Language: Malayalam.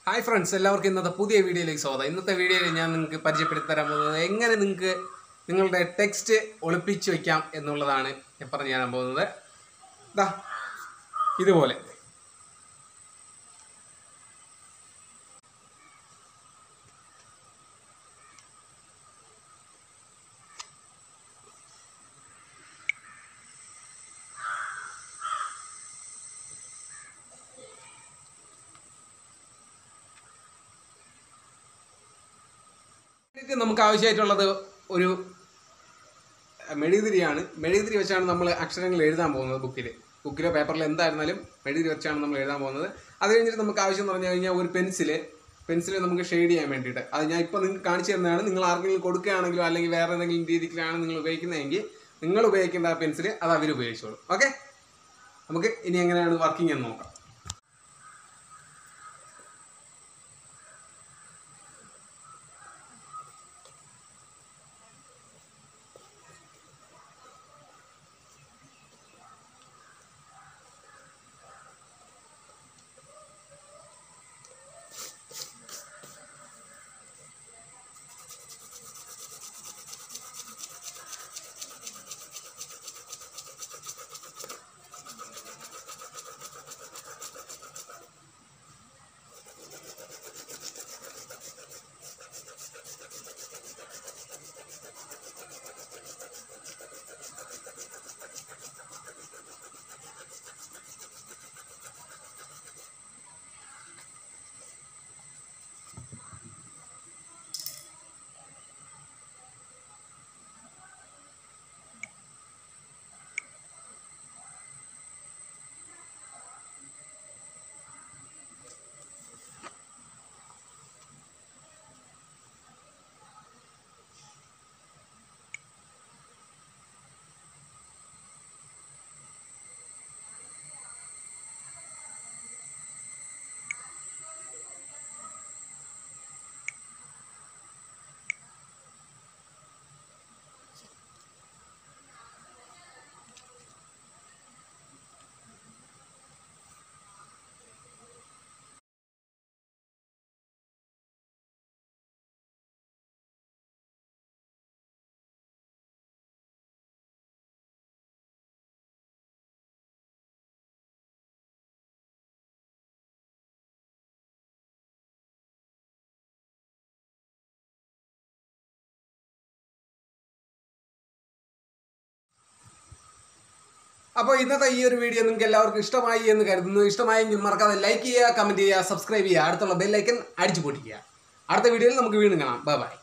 ഹായ് ഫ്രണ്ട്സ് എല്ലാവർക്കും ഇന്നത്തെ പുതിയ വീഡിയോയിലേക്ക് സ്വാഗതം ഇന്നത്തെ വീഡിയോയിൽ ഞാൻ നിങ്ങൾക്ക് പരിചയപ്പെടുത്തി തരാൻ പോകുന്നത് എങ്ങനെ നിങ്ങൾക്ക് നിങ്ങളുടെ ടെക്സ്റ്റ് ഒളിപ്പിച്ച് വയ്ക്കാം എന്നുള്ളതാണ് ഞാൻ പറഞ്ഞു തരാൻ പോകുന്നത് ദാ ഇതുപോലെ ഇതിലേക്ക് നമുക്ക് ആവശ്യമായിട്ടുള്ളത് ഒരു മെഴുകുതിരിയാണ് മെഴുകുതിരി വെച്ചാണ് നമ്മൾ അക്ഷരങ്ങൾ എഴുതാൻ പോകുന്നത് ബുക്കിൽ ബുക്കിലോ പേപ്പറിലോ എന്തായിരുന്നാലും മെഴുകുതിരി വെച്ചാണ് നമ്മൾ എഴുതാൻ പോകുന്നത് അത് കഴിഞ്ഞിട്ട് നമുക്ക് ആവശ്യം എന്ന് പറഞ്ഞു കഴിഞ്ഞാൽ ഒരു പെൻസില് പെൻസിൽ നമുക്ക് ഷെയ്ഡ് ചെയ്യാൻ വേണ്ടിയിട്ട് അത് ഞാൻ ഇപ്പോൾ നിങ്ങൾക്ക് കാണിച്ചു തരുന്നതാണ് നിങ്ങൾ ആർക്കെങ്കിലും കൊടുക്കുകയാണെങ്കിലോ അല്ലെങ്കിൽ വേറെ എന്തെങ്കിലും രീതിയിലാണ് നിങ്ങൾ ഉപയോഗിക്കുന്നതെങ്കിൽ നിങ്ങൾ ഉപയോഗിക്കേണ്ട ആ പെൻസിൽ അത് അവർ ഉപയോഗിച്ചോളും ഓക്കെ നമുക്ക് ഇനി എങ്ങനെയാണ് വർക്കിംഗ് എന്ന് നോക്കാം അപ്പോൾ ഇന്നത്തെ ഈ ഒരു വീഡിയോ നിങ്ങൾക്ക് എല്ലാവർക്കും ഇഷ്ടമായി എന്ന് കരുതുന്നു ഇഷ്ടമായെങ്കിൽ മറക്കാതെ ലൈക്ക് ചെയ്യുക കമൻറ്റ് ചെയ്യുക സബ്സ്ക്രൈബ് ചെയ്യുക അടുത്തുള്ള ബെല്ലൈക്കൻ അടിച്ചു പൊട്ടിക്കുക അടുത്ത വീഡിയോയിൽ നമുക്ക് വീണ്ടും കാണാം ബൈ ബൈ